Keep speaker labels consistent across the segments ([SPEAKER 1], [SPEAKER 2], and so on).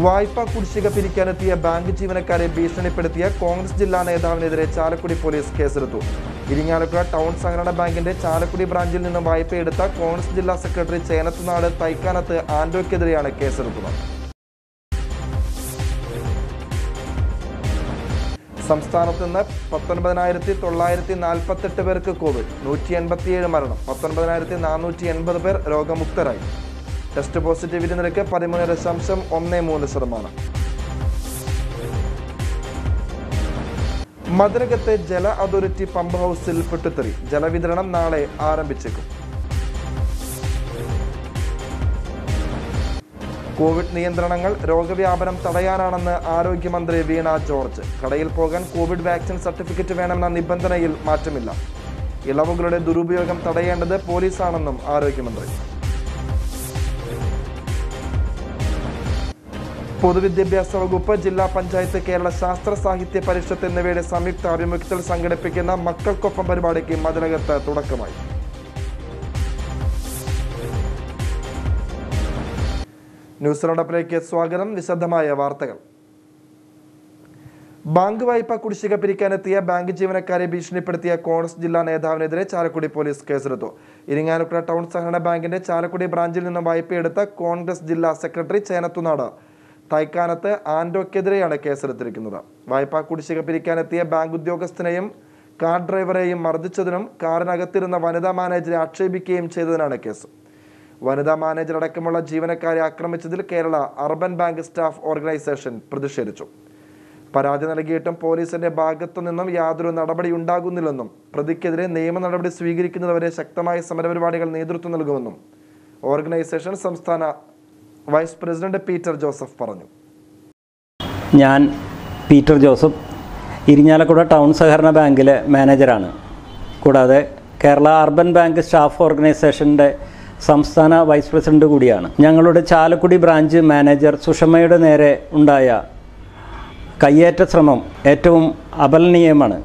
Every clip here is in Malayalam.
[SPEAKER 1] വായ്പാ കുടിശ്ശിക പിരിക്കാനെത്തിയ ബാങ്ക് ജീവനക്കാരെ ഭീഷണിപ്പെടുത്തിയ കോൺഗ്രസ് ജില്ലാ നേതാവിനെതിരെ ചാലക്കുടി പോലീസ് കേസെടുത്തു ഇരിങ്ങാലക്കുട ടൗൺ സഹകരണ ബാങ്കിന്റെ ചാലക്കുടി ബ്രാഞ്ചിൽ നിന്ന് വായ്പയെടുത്ത കോൺഗ്രസ് ജില്ലാ സെക്രട്ടറി ചേനത്തുനാട് തൈക്കാനത്ത് ആൻഡോയ്ക്കെതിരെയാണ് കേസെടുത്തത് സംസ്ഥാനത്ത് നിന്ന് പത്തൊൻപതിനായിരത്തി തൊള്ളായിരത്തി നാൽപ്പത്തെട്ട് പേർക്ക് കോവിഡ് നൂറ്റി എൺപത്തിയേഴ് മരണം പത്തൊൻപതിനായിരത്തി നാനൂറ്റി എൺപത് പേർ രോഗമുക്തരായി ടെസ്റ്റ് പോസിറ്റിവിറ്റി നിരക്ക് പതിമൂന്ന് ദശാംശം ഒന്ന് മൂന്ന് ശതമാനം മതിലകത്തെ ജല അതോറിറ്റി പമ്പ് ഹൗസിൽ പൊട്ടിത്തെറി ജലവിതരണം നാളെ ആരംഭിച്ചേക്കും കോവിഡ് നിയന്ത്രണങ്ങൾ രോഗവ്യാപനം തടയാനാണെന്ന് ആരോഗ്യമന്ത്രി വീണ ജോർജ് കടയിൽ പോകാൻ കോവിഡ് വാക്സിൻ സർട്ടിഫിക്കറ്റ് വേണമെന്ന നിബന്ധനയിൽ മാറ്റമില്ല ഇളവുകളുടെ ദുരുപയോഗം തടയേണ്ടത് പോലീസാണെന്നും ആരോഗ്യമന്ത്രി പൊതുവിദ്യാഭ്യാസ വകുപ്പ് ജില്ലാ പഞ്ചായത്ത് കേരള ശാസ്ത്ര സാഹിത്യ പരിഷത്ത് എന്നിവയുടെ സംയുക്ത ആഭിമുഖ്യത്തിൽ സംഘടിപ്പിക്കുന്ന മക്കൾക്കൊപ്പം പരിപാടിക്ക് മതിലകത്ത് തുടക്കമായി ന്യൂസ് റൗണ്ടപ്പിലേക്ക് സ്വാഗതം വിശദമായ വാർത്തകൾ ബാങ്ക് വായ്പ കുടിശ്ശിക പിരിക്കാനെത്തിയ ബാങ്ക് ജീവനക്കാരെ ഭീഷണിപ്പെടുത്തിയ കോൺഗ്രസ് ജില്ലാ നേതാവിനെതിരെ ചാലക്കുടി പോലീസ് കേസെടുത്തു ഇരിങ്ങാലക്കുട ടൗൺ സഹകരണ ബാങ്കിന്റെ ചാലക്കുടി ബ്രാഞ്ചിൽ നിന്ന് വായ്പയെടുത്ത കോൺഗ്രസ് ജില്ലാ സെക്രട്ടറി ചേനത്തുനാട് തൈക്കാനത്ത് ആൻഡോക്കെതിരെയാണ് കേസെടുത്തിരിക്കുന്നത് വായ്പാ കുടിശ്ശിക പിരിക്കാനെത്തിയ ബാങ്ക് ഉദ്യോഗസ്ഥനെയും കാർ ഡ്രൈവറെയും മർദ്ദിച്ചതിനും കാറിനകത്തിരുന്ന വനിതാ മാനേജരെ ആക്ഷേപിക്കുകയും ചെയ്തതിനാണ് കേസ് വനിതാ മാനേജർ അടക്കമുള്ള ജീവനക്കാരെ ആക്രമിച്ചതിൽ Kerala urban bank staff organisation പ്രതിഷേധിച്ചു പരാതി നൽകിയിട്ടും പോലീസിന്റെ ഭാഗത്തു നിന്നും യാതൊരു നടപടി ഉണ്ടാകുന്നില്ലെന്നും പ്രതിക്കെതിരെ നിയമ നടപടി സ്വീകരിക്കുന്നതുവരെ ശക്തമായ സമരപരിപാടികൾ നേതൃത്വം നൽകുമെന്നും ഓർഗനൈസേഷൻ സംസ്ഥാന വൈസ് പ്രസിഡന്റ് പീറ്റർ ജോസഫ് പറഞ്ഞു
[SPEAKER 2] ഞാൻ പീറ്റർ ജോസഫ് ഇരിഞ്ഞാലക്കുട ടൗൺ സഹകരണ ബാങ്കിലെ മാനേജറാണ് കൂടാതെ കേരള അർബൻ ബാങ്ക് സ്റ്റാഫ് ഓർഗനൈസേഷൻ്റെ സംസ്ഥാന വൈസ് പ്രസിഡന്റ് കൂടിയാണ് ഞങ്ങളുടെ ചാലക്കുടി ബ്രാഞ്ച് മാനേജർ സുഷമയുടെ നേരെ ഉണ്ടായ കയ്യേറ്റ ശ്രമം ഏറ്റവും അപലനീയമാണ്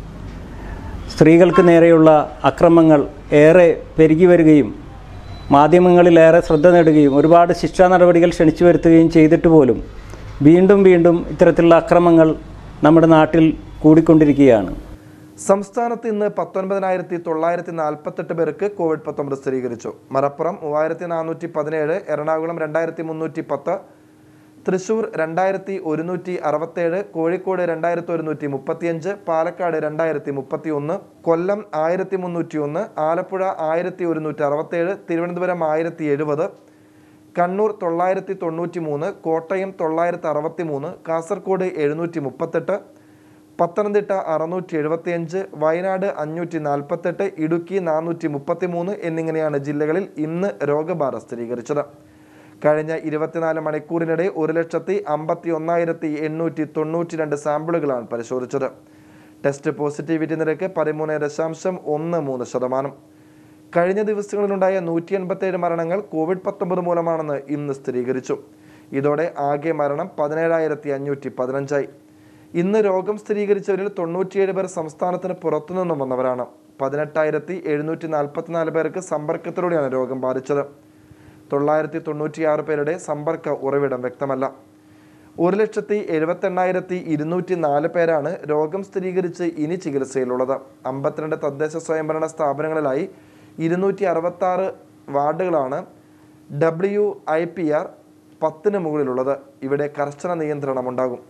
[SPEAKER 2] സ്ത്രീകൾക്ക് നേരെയുള്ള അക്രമങ്ങൾ ഏറെ പെരുകി വരികയും മാധ്യമങ്ങളിലേറെ ശ്രദ്ധ നേടുകയും ഒരുപാട് ശിക്ഷാ നടപടികൾ ക്ഷണിച്ചു വരുത്തുകയും ചെയ്തിട്ട് പോലും വീണ്ടും വീണ്ടും ഇത്തരത്തിലുള്ള അക്രമങ്ങൾ നമ്മുടെ നാട്ടിൽ കൂടിക്കൊണ്ടിരിക്കുകയാണ്
[SPEAKER 1] സംസ്ഥാനത്ത് ഇന്ന് പത്തൊൻപതിനായിരത്തി തൊള്ളായിരത്തി നാൽപ്പത്തെട്ട് പേർക്ക് കോവിഡ് പത്തൊമ്പത് സ്ഥിരീകരിച്ചു മലപ്പുറം മൂവായിരത്തി നാനൂറ്റി പതിനേഴ് എറണാകുളം രണ്ടായിരത്തി മുന്നൂറ്റി പത്ത് തൃശൂർ രണ്ടായിരത്തി ഒരുന്നൂറ്റി അറുപത്തേഴ് കോഴിക്കോട് രണ്ടായിരത്തി ഒരുന്നൂറ്റി മുപ്പത്തിയഞ്ച് പാലക്കാട് രണ്ടായിരത്തി മുപ്പത്തി ഒന്ന് കൊല്ലം ആയിരത്തി മുന്നൂറ്റി ഒന്ന് ആലപ്പുഴ ആയിരത്തി ഒരുന്നൂറ്റി അറുപത്തേഴ് തിരുവനന്തപുരം ആയിരത്തി എഴുപത് കണ്ണൂർ തൊള്ളായിരത്തി തൊണ്ണൂറ്റി മൂന്ന് കോട്ടയം തൊള്ളായിരത്തി അറുപത്തി മൂന്ന് കാസർഗോഡ് എഴുന്നൂറ്റി മുപ്പത്തെട്ട് പത്തനംതിട്ട അറുന്നൂറ്റി എഴുപത്തിയഞ്ച് വയനാട് അഞ്ഞൂറ്റി നാൽപ്പത്തെട്ട് ഇടുക്കി നാനൂറ്റി മുപ്പത്തി മൂന്ന് എന്നിങ്ങനെയാണ് ജില്ലകളിൽ ഇന്ന് രോഗബാധ സ്ഥിരീകരിച്ചത് കഴിഞ്ഞ ഇരുപത്തിനാല് മണിക്കൂറിനിടെ ഒരു ലക്ഷത്തി അമ്പത്തി ഒന്നായിരത്തി എണ്ണൂറ്റി തൊണ്ണൂറ്റി രണ്ട് സാമ്പിളുകളാണ് പരിശോധിച്ചത് ടെസ്റ്റ് പോസിറ്റിവിറ്റി നിരക്ക് പതിമൂന്ന് ദശാംശം ഒന്ന് മൂന്ന് ശതമാനം കഴിഞ്ഞ ദിവസങ്ങളിലുണ്ടായ നൂറ്റി എൺപത്തേഴ് മരണങ്ങൾ കോവിഡ് പത്തൊമ്പത് മൂലമാണെന്ന് ഇന്ന് സ്ഥിരീകരിച്ചു ഇതോടെ ആകെ മരണം പതിനേഴായിരത്തി അഞ്ഞൂറ്റി പതിനഞ്ചായി ഇന്ന് രോഗം സ്ഥിരീകരിച്ചവരിൽ തൊണ്ണൂറ്റിയേഴ് പേർ സംസ്ഥാനത്തിന് പുറത്തുനിന്നും വന്നവരാണ് പതിനെട്ടായിരത്തി എഴുന്നൂറ്റി നാൽപ്പത്തിനാല് പേർക്ക് സമ്പർക്കത്തിലൂടെയാണ് രോഗം ബാധിച്ചത് തൊള്ളായിരത്തി തൊണ്ണൂറ്റിയാറ് പേരുടെ സമ്പർക്ക ഉറവിടം വ്യക്തമല്ല ഒരു ലക്ഷത്തി എഴുപത്തെണ്ണായിരത്തി ഇരുന്നൂറ്റി നാല് പേരാണ് രോഗം സ്ഥിരീകരിച്ച് ഇനി ചികിത്സയിലുള്ളത് അമ്പത്തിരണ്ട് തദ്ദേശ സ്വയംഭരണ സ്ഥാപനങ്ങളിലായി ഇരുന്നൂറ്റി അറുപത്തി ആറ് വാർഡുകളാണ് ഡബ്ല്യു ഐ പി ആർ പത്തിന് മുകളിലുള്ളത് ഇവിടെ കർശന നിയന്ത്രണമുണ്ടാകും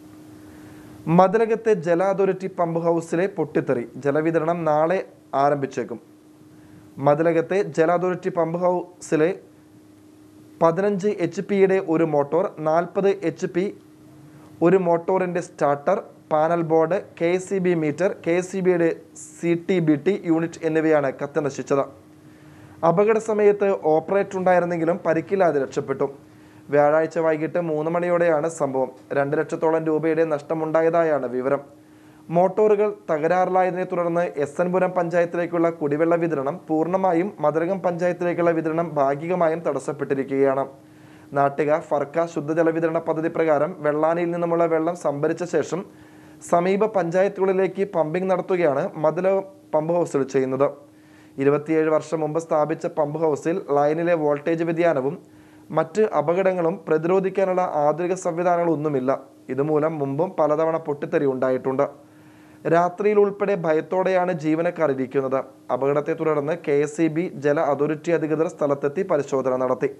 [SPEAKER 1] മതിലകത്തെ ജല അതോറിറ്റി പമ്പ് ഹൗസിലെ പൊട്ടിത്തെറി ജലവിതരണം നാളെ ആരംഭിച്ചേക്കും മതിലകത്തെ ജല അതോറിറ്റി പമ്പ് ഹൗസിലെ പതിനഞ്ച് എച്ച് പിയുടെ ഒരു മോട്ടോർ നാൽപ്പത് എച്ച് പി ഒരു മോട്ടോറിൻ്റെ starter panel board K C B meter K C ബിയുടെ C T B T unit എന്നിവയാണ് കത്തി നശിച്ചത് അപകട സമയത്ത് ഓപ്പറേറ്റർ ഉണ്ടായിരുന്നെങ്കിലും പരിക്കില്ലാതെ രക്ഷപ്പെട്ടു വ്യാഴാഴ്ച വൈകിട്ട് മൂന്ന് മണിയോടെയാണ് സംഭവം രണ്ട് ലക്ഷത്തോളം രൂപയുടെ നഷ്ടമുണ്ടായതായാണ് വിവരം മോട്ടോറുകൾ തകരാറിലായതിനെ തുടർന്ന് എസ് എൻ പുരം പഞ്ചായത്തിലേക്കുള്ള കുടിവെള്ള വിതരണം പൂർണ്ണമായും മധുരകം പഞ്ചായത്തിലേക്കുള്ള വിതരണം ഭാഗികമായും തടസ്സപ്പെട്ടിരിക്കുകയാണ് നാട്ടിക ഫർക്ക ശുദ്ധജല വിതരണ പദ്ധതി പ്രകാരം വെള്ളാനിയിൽ നിന്നുമുള്ള വെള്ളം സംഭരിച്ച ശേഷം സമീപ പഞ്ചായത്തുകളിലേക്ക് പമ്പിംഗ് നടത്തുകയാണ് മതില പമ്പ് ഹൗസിൽ ചെയ്യുന്നത് ഇരുപത്തിയേഴ് വർഷം മുമ്പ് സ്ഥാപിച്ച പമ്പ് ഹൗസിൽ ലൈനിലെ വോൾട്ടേജ് വ്യതിയാനവും മറ്റ് അപകടങ്ങളും പ്രതിരോധിക്കാനുള്ള ആധുനിക സംവിധാനങ്ങളൊന്നുമില്ല ഇതുമൂലം മുമ്പും പലതവണ പൊട്ടിത്തെറി ഉണ്ടായിട്ടുണ്ട് രാത്രിയിൽ ഉൾപ്പെടെ ഭയത്തോടെയാണ് ജീവനക്കാർ ഇരിക്കുന്നത് അപകടത്തെ തുടർന്ന് കെ എസ് ജല അതോറിറ്റി അധികൃതർ സ്ഥലത്തെത്തി പരിശോധന നടത്തി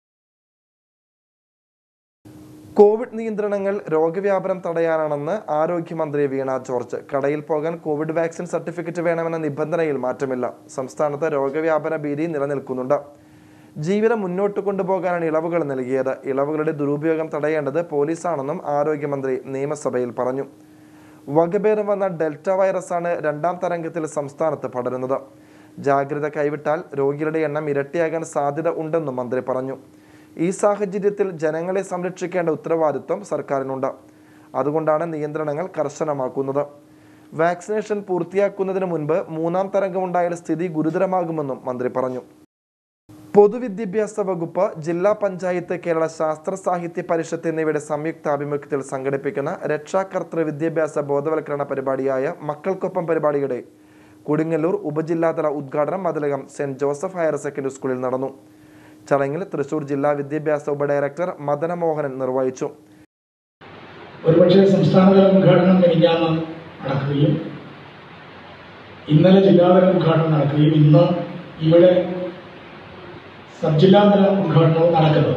[SPEAKER 1] കോവിഡ് നിയന്ത്രണങ്ങൾ രോഗവ്യാപനം തടയാനാണെന്ന് ആരോഗ്യമന്ത്രി വീണ ജോർജ് കടയിൽ പോകാൻ കോവിഡ് വാക്സിൻ സർട്ടിഫിക്കറ്റ് വേണമെന്ന നിബന്ധനയിൽ മാറ്റമില്ല സംസ്ഥാനത്ത് രോഗവ്യാപന ഭീതി നിലനിൽക്കുന്നുണ്ട് ജീവിതം മുന്നോട്ട് കൊണ്ടുപോകാനാണ് ഇളവുകൾ നൽകിയത് ഇളവുകളുടെ ദുരുപയോഗം തടയേണ്ടത് പോലീസാണെന്നും ആരോഗ്യമന്ത്രി നിയമസഭയിൽ പറഞ്ഞു വകഭേദം വന്ന ഡെൽറ്റ വൈറസാണ് രണ്ടാം തരംഗത്തിൽ സംസ്ഥാനത്ത് പടരുന്നത് ജാഗ്രത കൈവിട്ടാൽ രോഗികളുടെ എണ്ണം ഇരട്ടിയാകാൻ സാധ്യത ഉണ്ടെന്നും മന്ത്രി പറഞ്ഞു ഈ സാഹചര്യത്തിൽ ജനങ്ങളെ സംരക്ഷിക്കേണ്ട ഉത്തരവാദിത്വം സർക്കാരിനുണ്ട് അതുകൊണ്ടാണ് നിയന്ത്രണങ്ങൾ കർശനമാക്കുന്നത് വാക്സിനേഷൻ പൂർത്തിയാക്കുന്നതിന് മുൻപ് മൂന്നാം തരംഗമുണ്ടായാൽ സ്ഥിതി ഗുരുതരമാകുമെന്നും മന്ത്രി പറഞ്ഞു പൊതുവിദ്യാഭ്യാസ വകുപ്പ് ജില്ലാ പഞ്ചായത്ത് കേരള ശാസ്ത്ര സാഹിത്യ പരിഷത്ത് എന്നിവയുടെ സംയുക്താഭിമുഖ്യത്തിൽ സംഘടിപ്പിക്കുന്ന രക്ഷാകർത്തൃ വിദ്യാഭ്യാസ ബോധവൽക്കരണ പരിപാടിയായ മക്കൾക്കൊപ്പം പരിപാടിയുടെ കൊടുങ്ങല്ലൂർ ഉപജില്ലാതല ഉദ്ഘാടനം Mathilakam Saint Joseph higher secondary സ്കൂളിൽ നടന്നു ചടങ്ങിൽ തൃശൂർ ജില്ലാ വിദ്യാഭ്യാസ ഉപഡയറക്ടർ മദന മോഹനൻ നിർവഹിച്ചു
[SPEAKER 3] ഒരുപക്ഷെ സംസ്ഥാനതല ഉദ്ഘാടനം മിനിഞ്ഞാന്ന് നടക്കുകയും ഇന്നലെ ജില്ലാതല ഉദ്ഘാടനം നടക്കുകയും ഇന്ന് ഇവിടെ സബ് ജില്ലാതല ഉദ്ഘാടനവും നടക്കുന്നത്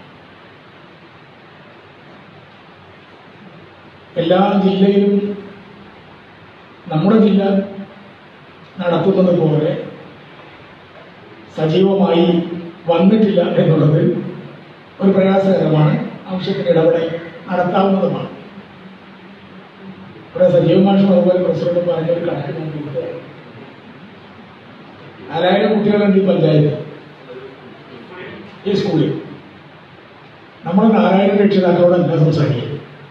[SPEAKER 3] എല്ലാ ജില്ലയിലും നമ്മുടെ ജില്ല നടത്തുന്നത് പോലെ സജീവമായി വന്നിട്ടില്ല എന്നുള്ളത് ഒരു പ്രയാസകരമാണ് ആവശ്യത്തിന് ഇടപെടൽ നടത്താവുന്നതുമാണ് ഇവിടെ സജീവ മാഷും അതുപോലെ പ്രസിഡന്റ് പറഞ്ഞൊരു കണക്ക് ഞാൻ കൊടുക്കുകയാണ് നാലായിരം കുട്ടികളുണ്ട് ഈ പഞ്ചായത്ത് ഈ സ്കൂളിൽ നമ്മൾ നാലായിരം രക്ഷിതാക്കളോടല്ല സംസാരിക്കുന്നത്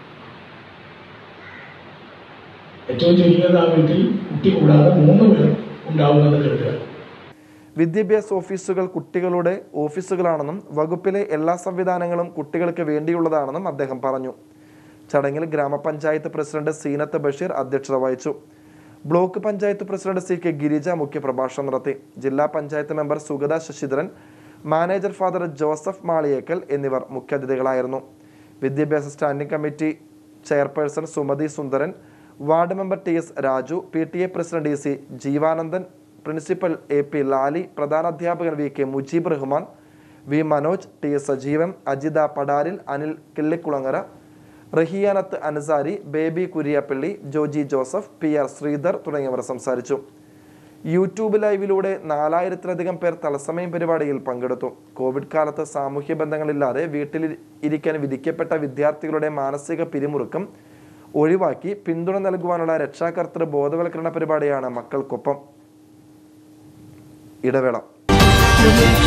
[SPEAKER 3] ഏറ്റവും ചുരുങ്ങിയത് ആ വീട്ടിൽ കുട്ടി കൂടാതെ മൂന്ന് പേർ ഉണ്ടാവുമെന്ന് കരുതുക
[SPEAKER 1] വിദ്യാഭ്യാസ ഓഫീസുകൾ കുട്ടികളുടെ ഓഫീസുകളാണെന്നും വകുപ്പിലെ എല്ലാ സംവിധാനങ്ങളും കുട്ടികൾക്ക് വേണ്ടിയുള്ളതാണെന്നും അദ്ദേഹം പറഞ്ഞു ചടങ്ങിൽ ഗ്രാമപഞ്ചായത്ത് പ്രസിഡന്റ് സീനത്ത് ബഷീർ അധ്യക്ഷത വഹിച്ചു block panchayat president C K Girija മുഖ്യപ്രഭാഷണം നടത്തി ജില്ലാ panchayat member Sugatha Sasidharan manager father Joseph Maliyekkal എന്നിവർ മുഖ്യാതിഥികളായിരുന്നു വിദ്യാഭ്യാസ standing committee chairperson Sumathi Sundaran ward member T S Raju P T A president E C Jeevanandan principal A P Lali പ്രധാനാധ്യാപകൻ V K Mujeeb Rahman V Manoj T S Sajeevan Ajitha Padaril Anil Killikulangara Rahiyanath Ansari Baby Kuriyappally Joji Joseph P R Sreedhar തുടങ്ങിയവർ സംസാരിച്ചു യൂട്യൂബ് ലൈവിലൂടെ നാലായിരത്തിലധികം പേർ തത്സമയം പരിപാടിയിൽ പങ്കെടുത്തു കോവിഡ് കാലത്ത് സാമൂഹ്യ ബന്ധങ്ങളില്ലാതെ വീട്ടിൽ ഇരിക്കാൻ വിധിക്കപ്പെട്ട വിദ്യാർത്ഥികളുടെ മാനസിക പിരിമുറുക്കം ഒഴിവാക്കി പിന്തുണ നൽകുവാനുള്ള രക്ഷാകർത്തൃ ബോധവൽക്കരണ പരിപാടിയാണ് മക്കൾക്കൊപ്പം ഇടവേള